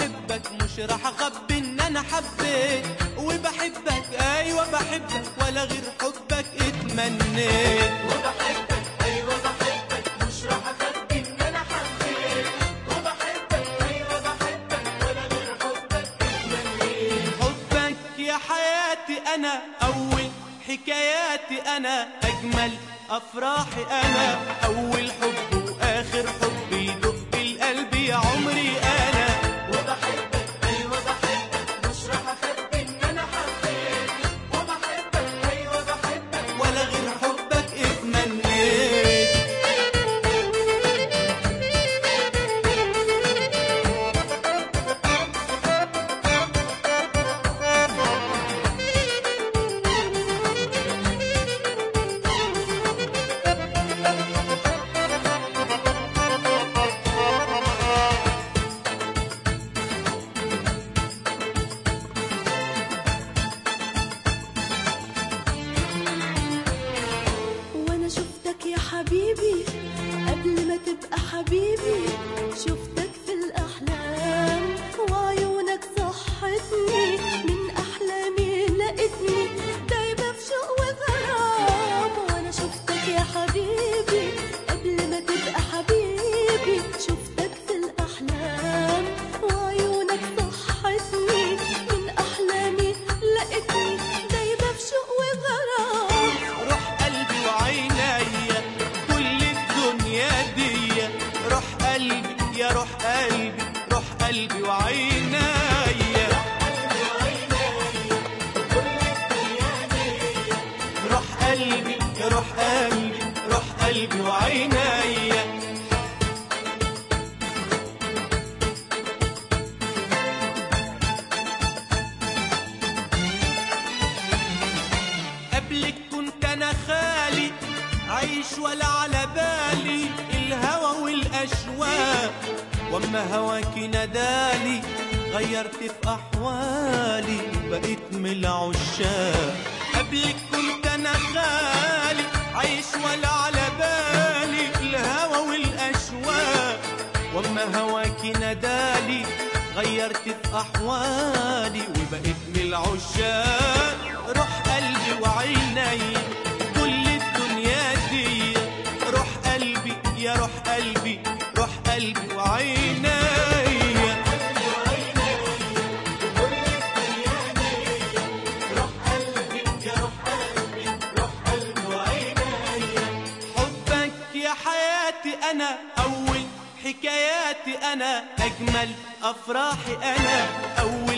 وبحبك مش راح اخبي ان انا حبيت وبحبك ايوه بحبك ولا غير حبك اتمنيت وبحبك ايوه بحبك مش راح اخبي ان انا حبيت وبحبك ايوه بحبك ولا غير حبك اتمنيت حبك يا حياتي انا اول حكاياتي انا اجمل افراحي انا اول حب واخر حب يدق القلب يا عمري انا وبحبك ايوه بحبك مش راح اخبي ان انا حبيت وبحبك ايوه بحبك ولا غير حبك اتمنيت وانا شفتك يا حبيبي قبل ما تبقى حبيبي شفتك في الاحلام وعيونك صحتني من احلامي لقيتني دايبه في شوق وغرام وانا شفتك يا حبيبي قبل ما تبقى حبيبي شفتك في الاحلام وعيونك صحتني من احلامي لقيتني دايبه في شوق وغرام روح قلبي وعينيا كل الدنيا دي روح قلبي يا روح قلبي روح قلبي وعينيا روح قلبي يا روح قلبي روح قلبي وعينيا قبلك كنت انا خالي عايش ولا على بالي الهوى والاشواق واما هواك ندالي غيرت في احوالي بقيت من العشاق قبلك كنت انا خالي عايش ولا على بالي الهوى والاشواق واما هواك ندالي غيرت في احوالي وبقيت من العشاق روح قلبي وعيني كل الدنيا دي روح قلبي يا روح قلبي روح قلبي وعيني حبك يا حياتي انا اول حكاياتي انا اجمل افراحي انا اول